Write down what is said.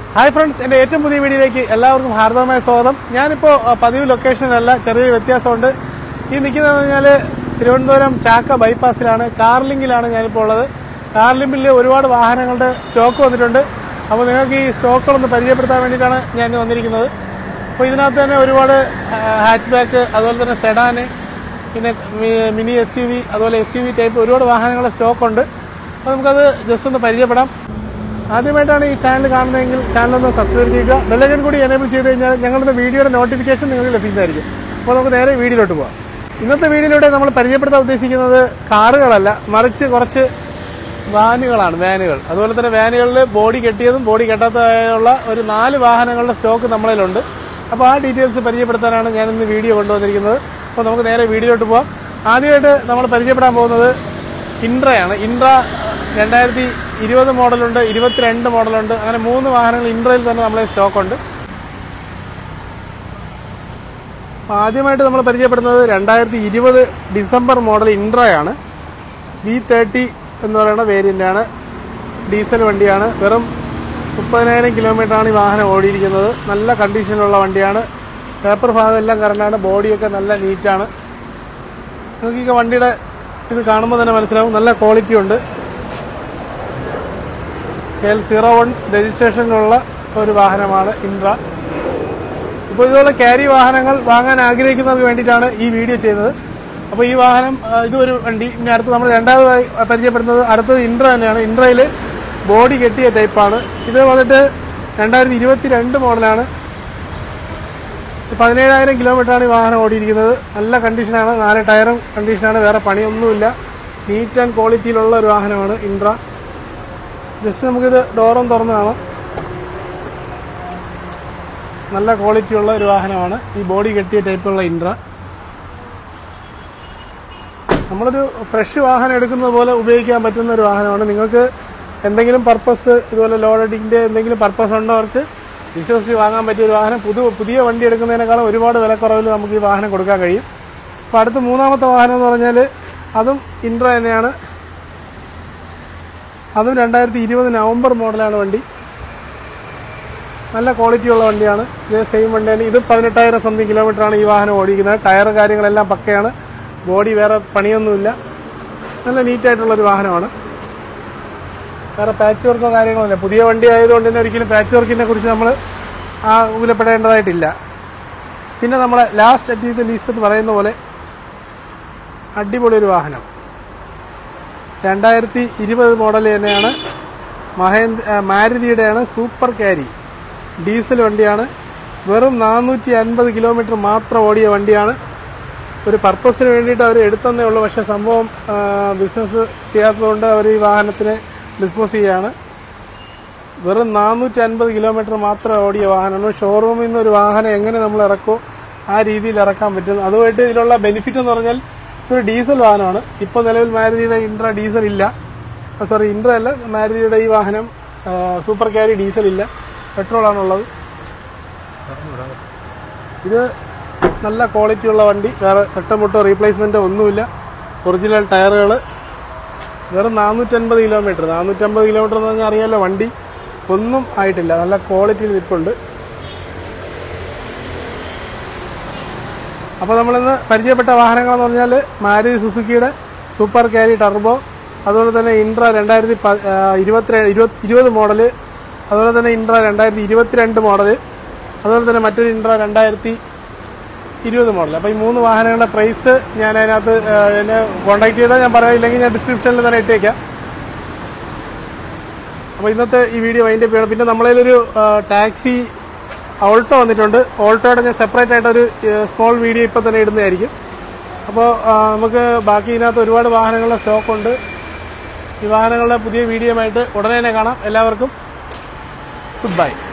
hi friends എന്റെ ഏറ്റവും പുതിയ വീഡിയോയിലേക്ക് എല്ലാവർക്കും ഹാർദവമായ സ്വാഗതം ഞാനിപ്പോ ആ, പതിവ് ലൊക്കേഷനല്ല ചെറിയൊരു വ്യത്യാസമുണ്ട് ഈ നിൽക്കുന്നത് പറഞ്ഞാൽ തിരുവനന്തപുരം ചാക്ക ബൈപ്പാസിലാണ് കാർലിങ്കിലാണ് ഞാനിപ്പോൾ ഉള്ളത് കാർലിമ്പിൽ ഒരുപാട് വാഹനങ്ങളുടെ സ്റ്റോക്ക് വന്നിട്ടുണ്ട് അപ്പോൾ നിങ്ങൾക്ക് ഈ സ്റ്റോക്കുകളൊന്ന് പരിചയപ്പെടുത്താൻ വേണ്ടിയിട്ടാണ് ഞാൻ ഇന്ന് വന്നിരിക്കുന്നത് അപ്പോൾ ഇതിനകത്ത് തന്നെ ഒരുപാട് ഹാച്ച് ബാക്ക് അതുപോലെ തന്നെ സെഡാന് പിന്നെ മി- മിനി എസ് യു വി അതുപോലെ എസ് യു വി ടൈപ്പ് ഒരുപാട് വാഹനങ്ങളുടെ സ്റ്റോക്ക് ഉണ്ട് അപ്പോൾ നമുക്കത് ജസ്റ്റ് ഒന്ന് പരിചയപ്പെടാം ആദ്യമായിട്ടാണ് ഈ ചാനൽ കാണുന്നതെങ്കിൽ ചാനൽ ഒന്ന് സബ്സ്ക്രൈബ് ചെയ്യുക ബെല്ലൈക്കൻ കൂടി എനേബിൾ ചെയ്ത് കഴിഞ്ഞാൽ ഞങ്ങളുടെ വീഡിയോയുടെ നോട്ടിഫിക്കേഷൻ നിങ്ങൾക്ക് ലഭിക്കുന്നതായിരിക്കും അപ്പോൾ നമുക്ക് നേരെ വീഡിയോയിലോട്ട് പോകാം ഇന്നത്തെ വീഡിയോയിലൂടെ നമ്മൾ പരിചയപ്പെടുത്താൻ ഉദ്ദേശിക്കുന്നത് കാറുകളല്ല മറിച്ച് കുറച്ച് വാനുകളാണ് വാനുകൾ അതുപോലെ തന്നെ വാനുകളിൽ ബോഡി കെട്ടിയതും ബോഡി കെട്ടാത്തതായുള്ള ഒരു നാല് വാഹനങ്ങളുടെ സ്റ്റോക്ക് നമ്മളിലുണ്ട് അപ്പോൾ ആ ഡീറ്റെയിൽസ് പരിചയപ്പെടുത്താനാണ് ഞാൻ ഇന്ന് വീഡിയോ കൊണ്ടുവന്നിരിക്കുന്നത് അപ്പോൾ നമുക്ക് നേരെ വീഡിയോയിലോട്ട് പോകാം ആദ്യമായിട്ട് നമ്മൾ പരിചയപ്പെടാൻ പോകുന്നത് ഇൻട്രയാണ് ഇൻട്ര രണ്ടായിരത്തി ഇരുപത് മോഡലുണ്ട് ഇരുപത്തിരണ്ട് മോഡലുണ്ട് അങ്ങനെ മൂന്ന് വാഹനങ്ങൾ ഇൻട്രയിൽ തന്നെ നമ്മളെ സ്റ്റോക്കുണ്ട് അപ്പോൾ ആദ്യമായിട്ട് നമ്മൾ പരിചയപ്പെടുന്നത് രണ്ടായിരത്തി ഇരുപത് ഡിസംബർ മോഡൽ ഇൻട്രയാണ് വി തേർട്ടി എന്ന് പറയുന്ന വേരിയൻ്റാണ് ഡീസൽ വണ്ടിയാണ് വെറും മുപ്പതിനായിരം കിലോമീറ്ററാണ് ഈ വാഹനം ഓടിയിരിക്കുന്നത് നല്ല കണ്ടീഷനിലുള്ള വണ്ടിയാണ് പേപ്പർ ഭാഗം എല്ലാം കറണ്ടാണ് ബോഡിയൊക്കെ നല്ല നീറ്റാണ് നിങ്ങൾക്ക് ഈ വണ്ടിയുടെ ഇത് കാണുമ്പോൾ തന്നെ മനസ്സിലാവും നല്ല ക്വാളിറ്റി ഉണ്ട് എൽ സീറോ വൺ രജിസ്ട്രേഷനിലുള്ള ഒരു വാഹനമാണ് ഇൻട്ര ഇപ്പോൾ ഇതുപോലെ ക്യാരി വാഹനങ്ങൾ വാങ്ങാൻ ആഗ്രഹിക്കുന്നവർക്ക് വേണ്ടിയിട്ടാണ് ഈ വീഡിയോ ചെയ്യുന്നത് അപ്പോൾ ഈ വാഹനം ആ, ഇതൊരു വണ്ടി ഇനി അടുത്ത് നമ്മൾ രണ്ടാമതായി പരിചയപ്പെടുന്നത് അടുത്തത് ഇൻട്ര തന്നെയാണ് ഇൻട്രയിൽ ബോഡി കെട്ടിയ ടൈപ്പാണ് ഇത് വന്നിട്ട് രണ്ടായിരത്തി ഇരുപത്തി രണ്ട് മോഡലാണ് പതിനേഴായിരം കിലോമീറ്ററാണ് ഈ വാഹനം ഓടിയിരിക്കുന്നത് നല്ല കണ്ടീഷനാണ് നാല് ടയറും കണ്ടീഷനാണ് വേറെ പണിയൊന്നുമില്ല നീറ്റ് ആൻഡ് ക്വാളിറ്റിയിലുള്ള ഒരു വാഹനമാണ് ഇൻട്ര ജസ്റ്റ് നമുക്കിത് ഡോറും തുറന്ന് കാണാം നല്ല ക്വാളിറ്റിയുള്ള ഒരു വാഹനമാണ് ഈ ബോഡി കെട്ടിയ ടൈപ്പുള്ള ഇൻട്ര നമ്മളൊരു ഫ്രഷ് വാഹനം എടുക്കുന്നത് പോലെ ഉപയോഗിക്കാൻ പറ്റുന്ന ഒരു വാഹനമാണ് നിങ്ങൾക്ക് എന്തെങ്കിലും പർപ്പസ് ഇതുപോലെ ലോഡഡിങ്ങിന്റെ എന്തെങ്കിലും പർപ്പസ് ഉണ്ടവർക്ക് വിശ്വസിച്ച് വാങ്ങാൻ പറ്റിയ ഒരു വാഹനം പുതു പുതിയ വണ്ടി എടുക്കുന്നതിനേക്കാളും ഒരുപാട് വിലക്കുറവിൽ നമുക്ക് ഈ വാഹനം കൊടുക്കാൻ കഴിയും അപ്പോൾ അടുത്ത മൂന്നാമത്തെ വാഹനം എന്ന് പറഞ്ഞാൽ അതും ഇൻട്ര തന്നെയാണ് അതും രണ്ടായിരത്തി ഇരുപത് നവംബർ മോഡലാണ് വണ്ടി നല്ല ക്വാളിറ്റിയുള്ള വണ്ടിയാണ് ഇതേ സെയിം വണ്ടിയാണ് ഇത് പതിനെട്ടായിരം സംതിങ് കിലോമീറ്റർ ആണ് ഈ വാഹനം ഓടിക്കുന്നത് ടയർ കാര്യങ്ങളെല്ലാം പക്കയാണ് ബോഡി വേറെ പണിയൊന്നുമില്ല നല്ല നീറ്റായിട്ടുള്ള ഒരു വാഹനമാണ് വേറെ പാച്ച് വർക്കോ കാര്യങ്ങളൊന്നുമില്ല പുതിയ വണ്ടി ആയതുകൊണ്ട് തന്നെ ഒരിക്കലും പാച്ച് വർക്കിനെ കുറിച്ച് നമ്മൾ ആ ഊലപ്പെടേണ്ടതായിട്ടില്ല പിന്നെ നമ്മളെ ലാസ്റ്റ് അറ്റ് ലീസ്റ്റ് എന്ന് പറയുന്ന പോലെ അടിപൊളി ഒരു വാഹനം രണ്ടായിരത്തി ഇരുപത് മോഡൽ തന്നെയാണ് മഹേന്ദ്ര ആ, മാരുതിയുടെയാണ് സൂപ്പർ ക്യാരി ഡീസൽ വണ്ടിയാണ് വെറും നാനൂറ്റി അൻപത് കിലോമീറ്റർ മാത്രം ഓടിയ വണ്ടിയാണ് ഒരു പർപ്പസിന് വേണ്ടിയിട്ട് അവർ എടുത്തന്നേ ഉള്ളൂ പക്ഷേ സംഭവം ബിസിനസ് ചെയ്യാത്തതുകൊണ്ട് അവർ ഈ വാഹനത്തിനെ ഡിസ്പോസ് ചെയ്യുകയാണ് വെറും നാനൂറ്റി അൻപത് കിലോമീറ്റർ മാത്രം ഓടിയ വാഹനമാണ് ഷോറൂമിൽ നിന്ന് ഒരു വാഹനം എങ്ങനെ നമ്മൾ ഇറക്കോ ആ രീതിയിൽ ഇറക്കാൻ പറ്റും അതുമായിട്ട് ഇതിലുള്ള ബെനിഫിറ്റ് എന്ന് പറഞ്ഞാൽ ഒരു ഡീസൽ വാഹനമാണ് ഇപ്പോൾ നിലവിൽ മാരുതിയുടെ ഇൻട്ര ഡീസൽ ഇല്ല സോറി ഇൻട്ര അല്ല മാരുതിയുടെ ഈ വാഹനം ആ, സൂപ്പർ ക്യാരി ഡീസൽ ഇല്ല പെട്രോൾ ആണുള്ളത് ഇത് നല്ല ക്വാളിറ്റിയുള്ള വണ്ടി വേറെ തട്ടമുട്ടോ റീപ്ലേസ്മെന്റോ ഒന്നുമില്ല ഒറിജിനൽ ടയറുകൾ വെറും നാനൂറ്റൻപത് കിലോമീറ്റർ നാനൂറ്റമ്പത് കിലോമീറ്റർ എന്ന് പറഞ്ഞാൽ അറിയാലോ വണ്ടി ഒന്നും ആയിട്ടില്ല നല്ല ക്വാളിറ്റിയിൽ നിൽപ്പുണ്ട് അപ്പോൾ നമ്മളിന്ന് പരിചയപ്പെട്ട വാഹനങ്ങളെന്ന് പറഞ്ഞാൽ മാരുതി സുസുക്കിയുടെ സൂപ്പർ ക്യാരി ടർബോ അതുപോലെ തന്നെ ഇൻട്ര രണ്ടായിരത്തി ഇരുപത്തി ഇരുപത് മോഡല് അതുപോലെ തന്നെ ഇൻട്ര രണ്ടായിരത്തി ഇരുപത്തിരണ്ട് മോഡല് അതുപോലെ തന്നെ മറ്റൊരു ഇൻട്ര രണ്ടായിരത്തി ഇരുപത് മോഡൽ അപ്പോൾ ഈ മൂന്ന് വാഹനങ്ങളുടെ പ്രൈസ് ഞാൻ അതിനകത്ത് ആ, എന്നെ കോൺടാക്ട് ചെയ്താൽ ഞാൻ പറയാം ഇല്ലെങ്കിൽ ഞാൻ ഡിസ്ക്രിപ്ഷനിൽ തന്നെ ഇട്ടേക്കാം അപ്പോൾ ഇന്നത്തെ ഈ വീഡിയോ അതിൻ്റെ ചെയ്യണം പിന്നെ നമ്മളതിലൊരു ടാക്സി ഓൾട്ടോ വന്നിട്ടുണ്ട് ഓൾട്ടോയുടെ ഞാൻ സെപ്പറേറ്റ് ആയിട്ടൊരു സ്മോൾ വീഡിയോ ഇപ്പോൾ തന്നെ ഇടുന്നതായിരിക്കും അപ്പോൾ ആ, നമുക്ക് ബാക്കി ഇതിനകത്ത് ഒരുപാട് വാഹനങ്ങളുടെ സ്റ്റോക്കുണ്ട് ഈ വാഹനങ്ങളുടെ പുതിയ വീഡിയോ ആയിട്ട് ഉടനെ തന്നെ കാണാം എല്ലാവർക്കും ഗുഡ് ബൈ